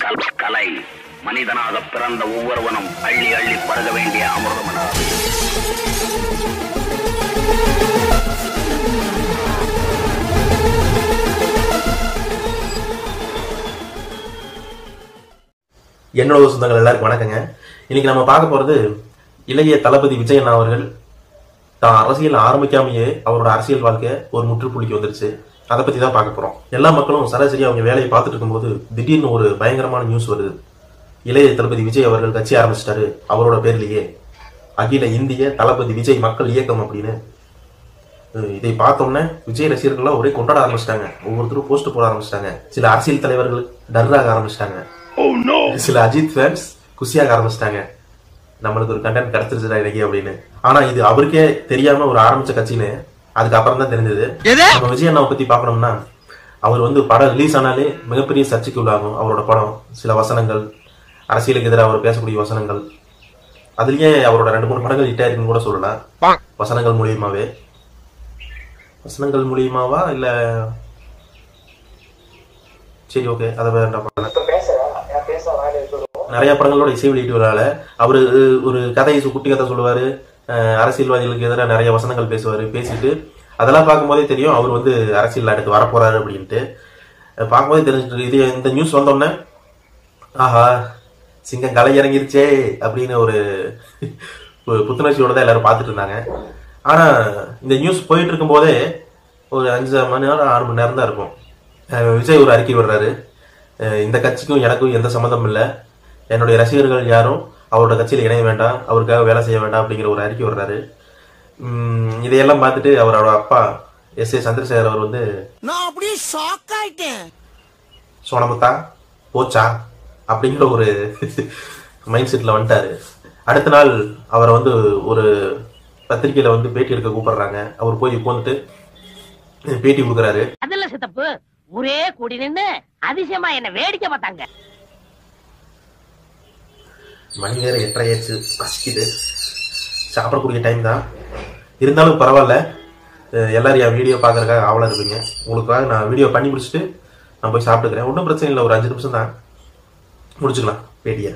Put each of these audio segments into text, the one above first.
கல் கலை மனிதனாக பிறந்த ஒவ்வொருவனும் அள்ளி அள்ளி பருக வேண்டிய அமிர்தமனா என்னோட சொந்தங்கள் எல்லாருக்கும் வணக்கங்க இன்னைக்கு நம்ம பார்க்க போறது இளைய தளபதி விஜய் அண்ணா அவர்கள் தான் அரசியல் ஆரம்பிக்காமையே அவரோட அரசியல் வாழ்க்கை ஒரு முற்றுப்புள்ளிக்கு வந்துருச்சு அதை பத்தி தான் பார்க்க போறோம் எல்லா மக்களும் சராசரி அவங்க வேலையை பார்த்துட்டு இருக்கும்போது திடீர்னு ஒரு பயங்கரமான நியூஸ் வருது இளைய தளபதி விஜய் அவர்கள் கட்சி ஆரம்பிச்சிட்டாரு அவரோட பேர்லயே அகில இந்திய தளபதி விஜய் மக்கள் இயக்கம் அப்படின்னு அஹ் இதை பார்த்தோன்னே விஜய் ரசிகர்கள்லாம் ஒரே கொண்டாட ஆரம்பிச்சிட்டாங்க ஒவ்வொருத்தரும் போஸ்ட் போட ஆரம்பிச்சிட்டாங்க சில அரசியல் தலைவர்கள் டர்ராக ஆரம்பிச்சிட்டாங்க சில அஜித் ஃபேன்ஸ் குஷியாக ஆரம்பிச்சிட்டாங்க நம்மளுக்கு ஒரு கண்டென்ட் கிடைச்சிருச்சுடா இன்னைக்கு அப்படின்னு ஆனா இது அவருக்கே தெரியாம ஒரு ஆரம்பிச்ச கட்சின்னு அதுக்கப்புறம் தான் தெரிஞ்சது நம்ம விஜய் அண்ணாவை பத்தி பார்க்கணும்னா அவர் வந்து படம் ரிலீஸ் ஆனாலே மிகப்பெரிய சர்ச்சைக்கு உள்ளாகும் அவரோட படம் சில வசனங்கள் அரசியலுக்கு எதிராக அவர் பேசக்கூடிய வசனங்கள் அதுலயே அவரோட ரெண்டு மூணு படங்கள் ஹிட் ஆயிருக்குன்னு கூட சொல்லலாம் வசனங்கள் மூலியமாவே வசனங்கள் மூலியமாவா இல்ல சரி ஓகே அதை வேண்டாம் நிறைய படங்களோட இசை வெளியீட்டு விழால அவரு அஹ், ஒரு கதையை சு- குட்டி கதை சொல்லுவாரு அஹ், அரசியல்வாதிகளுக்கு எதிராக நிறைய வசனங்கள் பேசுவாரு பேசிட்டு அதெல்லாம் பார்க்கும்போதே தெரியும் அவர் வந்து அரசியல் அடுத்து வரப்போறாரு அப்படின்ட்டு அஹ், பார்க்கும்போதே தெரிஞ்சிட்டு இது இந்த நியூஸ் வந்தோடனே ஆஹா சிங்கம் களை இறங்கிருச்சே அப்படின்னு ஒரு ஒரு புத்துணர்ச்சியோட தான் எல்லாரும் பார்த்துட்டு இருந்தாங்க ஆனா இந்த நியூஸ் போயிட்டு இருக்கும் போதே ஒரு அஞ்சு மணி நேரம் ஆறு மணி நேரம் தான் இருக்கும் அஹ் விஜய் ஒரு அறிக்கை விடுறாரு அஹ் இந்த கட்சிக்கும் எனக்கும் எந்த சம்மந்தம் இல்லை என்னுடைய ரசிகர்கள் யாரும் அவரோட கட்சியில் இணைய வேண்டாம் அவருக்காக வேலை செய்ய வேண்டாம் அப்படிங்கிற ஒரு அறிக்கை விடுறாரு உம் இதையெல்லாம் பார்த்துட்டு அவரோட அப்பா எஸ் ஏ சந்திரசேகர் அவர் வந்து நான் அப்படியே ஷாக் ஆயிட்டேன் சோனமுத்தா போச்சா அப்படிங்கிற ஒரு மைண்ட் செட்ல வந்துட்டாரு அடுத்த நாள் அவரை வந்து ஒரு பத்திரிக்கையில வந்து பேட்டி எடுக்க கூப்பிடுறாங்க அவர் போய் உட்காந்துட்டு பேட்டி கொடுக்குறாரு அதுல சித்தப்பு ஒரே கூடி நின்னு அதிசயமா என்ன வேடிக்கை பார்த்தாங்க மணி நேரம் எட்டரை ஆயிடுச்சு பசிக்குது சாப்பிடக்கூடிய டைம் தான் இருந்தாலும் பரவாயில்ல அஹ் எல்லாரும் என் வீடியோ பார்க்கறதுக்காக ஆவலா இருப்பீங்க உங்களுக்காக நான் வீடியோ பண்ணி முடிச்சுட்டு நான் போய் சாப்பிட்டுக்கிறேன் ஒன்றும் பிரச்சனை இல்லை ஒரு அஞ்சு நிமிஷம் தான் முடிச்சுக்கலாம் பேட்டியை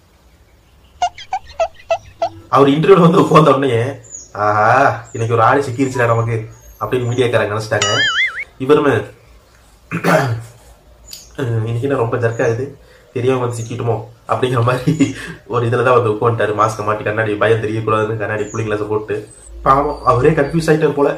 அவர் இன்டர்வியூல வந்து உட்கார்ந்த உடனே ஆஹா இன்னைக்கு ஒரு ஆள் சிக்கிருச்சுடா நமக்கு அப்படின்னு மீடியாக்காரங்க நினைச்சிட்டாங்க இவருமே அஹ் இன்னைக்கு என்ன ரொம்ப ஜர்க் ஆகுது தெரியாம வந்து சிக்கிட்டுமோ அப்படிங்கிற மாதிரி ஒரு இதுல தான் வந்து உட்காந்துட்டாரு மாஸ்க் மாட்டி கண்ணாடி பயம் தெரியக்கூடாதுன்னு கண்ணாடி கூலிங் கிளாஸ் போட்டு பாவம் அவரே கன்ஃபியூஸ் ஆயிட்டார் போல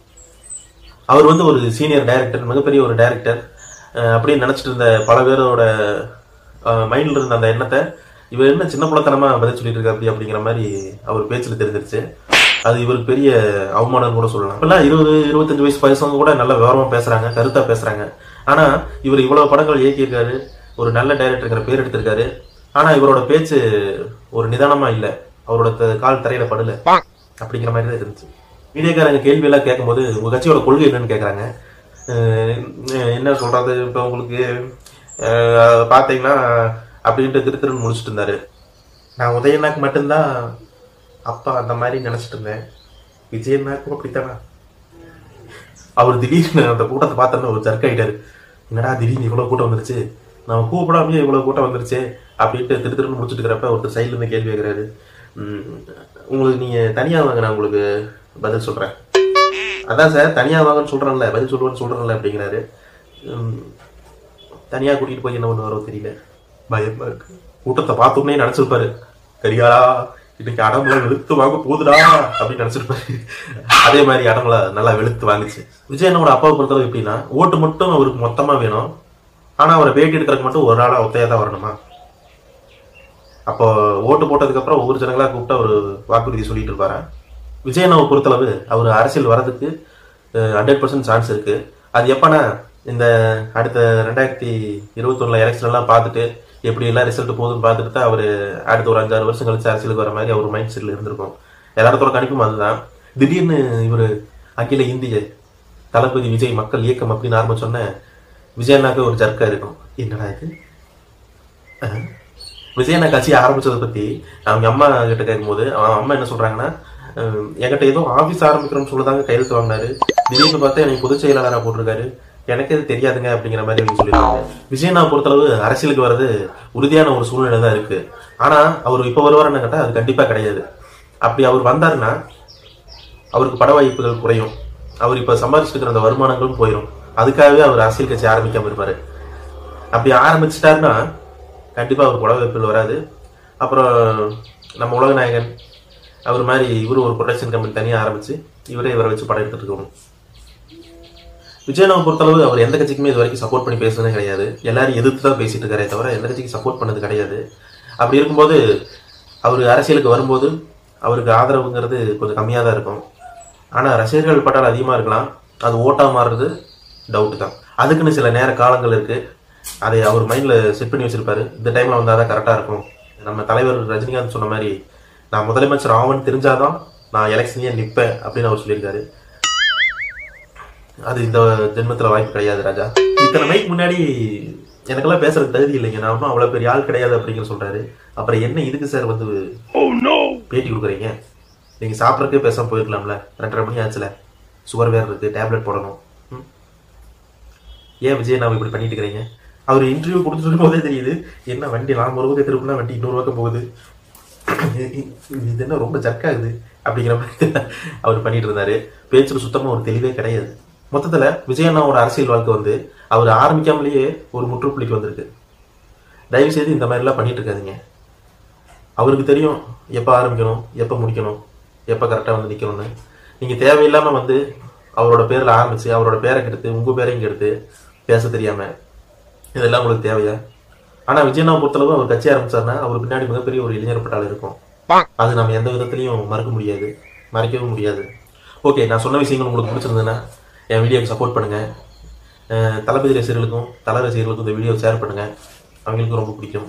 அவர் வந்து ஒரு சீனியர் டைரக்டர் மிகப்பெரிய ஒரு டைரக்டர் அப்படின்னு நினைச்சிட்டு இருந்த பல பேரோட மைண்ட்ல இருந்த அந்த எண்ணத்தை இவர் என்ன சின்ன பிள்ளைத்தனமா பதில் சொல்லிட்டு இருக்காரு அப்படி அப்படிங்கிற மாதிரி அவர் பேச்சுல தெரிஞ்சிருச்சு அது இவருக்கு பெரிய அவமானம் கூட சொல்லலாம் இப்பெல்லாம் இருபது இருபத்தஞ்சு வயசு பசங்க கூட நல்ல விவரமா பேசுறாங்க கருத்தா பேசுறாங்க ஆனா இவர் இவ்வளவு படங்கள் இயக்கியிருக்காரு ஒரு நல்ல டைரக்டருங்கிற பேர் எடுத்திருக்காரு ஆனா இவரோட பேச்சு ஒரு நிதானமா இல்ல அவரோட த- கால் தரையில படல அப்படிங்கிற மாதிரி தான் இருந்துச்சு மீடியாக்காரங்க கேள்வி எல்லாம் கேட்கும்போது உங்க கட்சியோட கொள்கை என்னன்னு கேக்குறாங்க அஹ் அஹ் என்ன சொல்றது இப்ப உங்களுக்கு அஹ் பாத்தீங்கன்னா அப்படின்ட்டு திரு திருன்னு முடிச்சிட்டு இருந்தாரு நான் உதயநாக்கு மட்டும்தான் அப்பா அந்த மாதிரி நினைச்சிட்டு இருந்தேன் விஜயநாக்கும் அப்படித்தானா அவர் திடீர்னு அந்த கூட்டத்தை பார்த்தோன்னு ஒரு ஜர்க் ஆயிட்டாரு என்னடா திடீர்னு இவ்வளவு கூட்டம் வந்துருச்சு நம்ம கூப்பிடாமயே இவ்வளவு கூட்டம் வந்துருச்சு அப்படின்ட்டு திரு திருன்னு முடிச்சிட்டு இருக்கிறப்ப ஒருத்தர் சைட்ல இருந்து கேள்வி கேட்கிறாரு "உம், உங்களுக்கு நீங்க தனியா வாங்க நான் உங்களுக்கு பதில் சொல்றேன் அதான் சார் தனியா வாங்கன்னு சொல்றேன்ல பதில் சொல்லுவேன்னு சொல்றேன்ல அப்படிங்கிறாரு உம், தனியா கூட்டிட்டு போய் என்ன பண்ணுவாரோ தெரியல பயமா இருக்கு கூட்டத்தை பார்த்தோன்னே நினைச்சிருப்பாரு கரிகாலா இன்னைக்கு அடம்புல வெளுத்து வாங்க போகுதுடா அப்படின்னு நினைச்சிருப்பாரு அதே மாதிரி அடம்புல நல்லா வெளுத்து வாங்குச்சு விஜயனோட அப்பாவை பொறுத்தளவு எப்படின்னா ஓட்டு மட்டும் அவருக்கு மொத்தமா வேணும் ஆனா அவரை பேட்டி எடுக்கிறதுக்கு மட்டும் ஒரு ஆளா ஒத்தையா தான் வரணுமா அப்போ ஓட்டு போட்டதுக்கு அப்புறம் ஒவ்வொரு ஜனங்களா கூப்பிட்டு அவர் வாக்குறுதி சொல்லிட்டு இருப்பாரு விஜயனாவை பொறுத்தளவு அவர் அரசியல் வர்றதுக்கு ஹண்ட்ரட் பர்சன்ட் சான்ஸ் இருக்கு அது எப்பனா இந்த அடுத்த ரெண்டாயிரத்தி இருபத்தொன்னுல எலெக்ஷன் எல்லாம் பார்த்துட்டு எப்படி எல்லாம் ரிசல்ட் போகுதுன்னு பார்த்துட்டு தான் அவர் அடுத்த ஒரு அஞ்சாறு வருஷம் கழிச்சு அரசியலுக்கு வர மாதிரி அவர் மைண்ட் செட்ல இருந்திருக்கும் எல்லாத்தோட கணிப்பும் அதுதான் திடீர்னு இவர் அகில இந்திய தளபதி விஜய் மக்கள் இயக்கம் அப்படின்னு ஆரம்பிச்சோன்னே விஜயனாக்கு ஒரு ஜர்க்கா இருக்கும் என்னடா இது அஹ். விஜயண்ணா கட்சி ஆரம்பிச்சதை பத்தி அவங்க அம்மா கிட்ட கேட்கும்போது அவன் அம்மா என்ன சொல்றாங்கன்னா அஹ், என்கிட்ட ஏதோ ஆபீஸ் ஆரம்பிக்கிறோம்னு சொல்லதாங்க கையெழுத்து வாங்கினாரு திடீர்னு பார்த்தா எனக்கு பொதுச் செயலாளராக போட்டிருக்காரு எனக்கு இது தெரியாதுங்க அப்படிங்கிற மாதிரி அவங்க சொல்லியிருக்காங்க விஜயனா பொறுத்தளவு அரசியலுக்கு வர்றது உறுதியான ஒரு சூழ்நிலை தான் இருக்கு ஆனா அவர் இப்ப வருவாருன்னு கேட்டா அது கண்டிப்பா கிடையாது அப்படி அவர் வந்தாருன்னா அவருக்கு பட வாய்ப்புகள் குறையும் அவர் இப்ப சம்பாதிச்சுட்டு இருக்கிற அந்த வருமானங்களும் போயிடும் அதுக்காகவே அவர் அரசியல் கட்சி ஆரம்பிக்காம இருப்பாரு அப்படி ஆரம்பிச்சிட்டாருன்னா கண்டிப்பா அவர் பட வாய்ப்புகள் வராது அப்புறம் நம்ம உலகநாயகன் அவர் மாதிரி இவரு ஒரு ப்ரொடக்ஷன் கம்பெனி தனியா ஆரம்பிச்சு இவரே இவரை வச்சு படம் எடுத்துட்டு இருக்கணும் விஜயனாவை பொறுத்தளவு அவர் எந்த கட்சிக்குமே இது வரைக்கும் சப்போர்ட் பண்ணி பேசுனதே கிடையாது எல்லாரும் எதிர்த்து தான் பேசிட்டு இருக்காரே தவிர எந்த கட்சிக்கு சப்போர்ட் பண்ணது கிடையாது அப்படி இருக்கும்போது அவர் அரசியலுக்கு வரும்போது அவருக்கு ஆதரவுங்கிறது கொஞ்சம் கம்மியாக தான் இருக்கும் ஆனால் ரசிகர்கள் பட்டால் அதிகமாக இருக்கலாம் அது ஓட்டா மாறுறது டவுட்டு தான் அதுக்குன்னு சில நேர காலங்கள் இருக்கு அதை அவர் மைண்டில் செட் பண்ணி வச்சிருப்பாரு இந்த டைமில் வந்தால் தான் கரெக்டாக இருக்கும் நம்ம தலைவர் ரஜினிகாந்த் சொன்ன மாதிரி நான் முதலமைச்சர் ஆவன் தெரிஞ்சாதான் நான் எலெக்ஷனே நிற்பேன் அப்படின்னு அவர் சொல்லியிருக்காரு அது இந்த ஜென்மத்துல வாய்ப்பு கிடையாது ராஜா இத்தனை மைக்கு முன்னாடி எனக்கெல்லாம் பேசுறதுக்கு தகுதி இல்லைங்க நான் ஒன்றும் அவ்வளவு பெரிய ஆள் கிடையாது அப்படிங்கிற சொல்றாரு அப்புறம் என்ன இதுக்கு சார் வந்து பேட்டி கொடுக்குறீங்க நீங்க சாப்பிட்றதுக்கே பேசாம போயிருக்கலாம்ல ரெண்டரை மணி ஆச்சுல சுகர் வேற இருக்கு டேப்லெட் போடணும் ம்? ஏன் விஜய் நான் இப்படி பண்ணிட்டு இருக்கிறீங்க அவர் இன்டர்வியூ கொடுத்துட்டு இருக்கும் போதே தெரியுது என்ன வண்டி நான் ஒரு பக்கம் திருப்பினா வண்டி இன்னொரு பக்கம் போகுது இது என்ன ரொம்ப ஜர்க்காகுது அப்படிங்கிற மாதிரி அவர் பண்ணிட்டு இருந்தாரு பேச்சுல சுத்தமா ஒரு தெளிவே கிடையாது மொத்தத்துல விஜயண்ணாவோட அரசியல் வாழ்க்கை வந்து அவர் ஆரம்பிக்காமலேயே ஒரு முற்றுப்புள்ளிக்கு வந்திருக்கு தயவு செய்து இந்த மாதிரி எல்லாம் பண்ணிட்டு இருக்காதீங்க அவருக்கு தெரியும் எப்ப ஆரம்பிக்கணும் எப்ப முடிக்கணும் எப்ப கரெக்டா வந்து நிக்கணும்னு நீங்க தேவையில்லாம வந்து அவரோட பேர்ல ஆரம்பிச்சு அவரோட பேரை கெடுத்து உங்க பேரையும் கெடுத்து பேச தெரியாம இதெல்லாம் உங்களுக்கு தேவையா ஆனா விஜயண்ணா பொறுத்தளவு அவர் கட்சி ஆரம்பிச்சாருன்னா அவர் பின்னாடி மிகப்பெரிய ஒரு இளைஞர் பட்டாளம் இருக்கும் அது நம்ம எந்த விதத்திலையும் மறக்க முடியாது மறைக்கவும் முடியாது ஓகே நான் சொன்ன விஷயங்கள் உங்களுக்கு பிடிச்சிருந்ததுன்னா என் வீடியோக்கு சப்போர்ட் பண்ணுங்க அஹ் தளபதி ரசிகர்களுக்கும் தல ரசிகர்களுக்கும் இந்த வீடியோ ஷேர் பண்ணுங்க அவங்களுக்கும் ரொம்ப பிடிக்கும்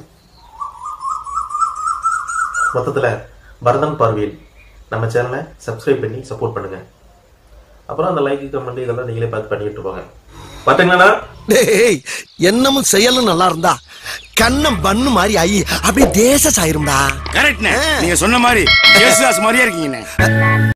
மொத்தத்துல பரதன் பார்வையில் நம்ம சேனலை சப்ஸ்கிரைப் பண்ணி சப்போர்ட் பண்ணுங்க அப்புறம் அந்த லைக் கமெண்ட் இதெல்லாம் நீங்களே பார்த்து பண்ணிட்டு போங்க பாத்தீங்களா டேய் என்னமும் செயலும் நல்லா இருந்தா கண்ணம் பண்ணு மாதிரி ஆயி அப்படியே தேச சாயிரும்டா கரெக்ட்ண்ணே நீங்க சொன்ன மாதிரி ஜேசுதாஸ் மாதிரியே இருக்கீங்கண்ணே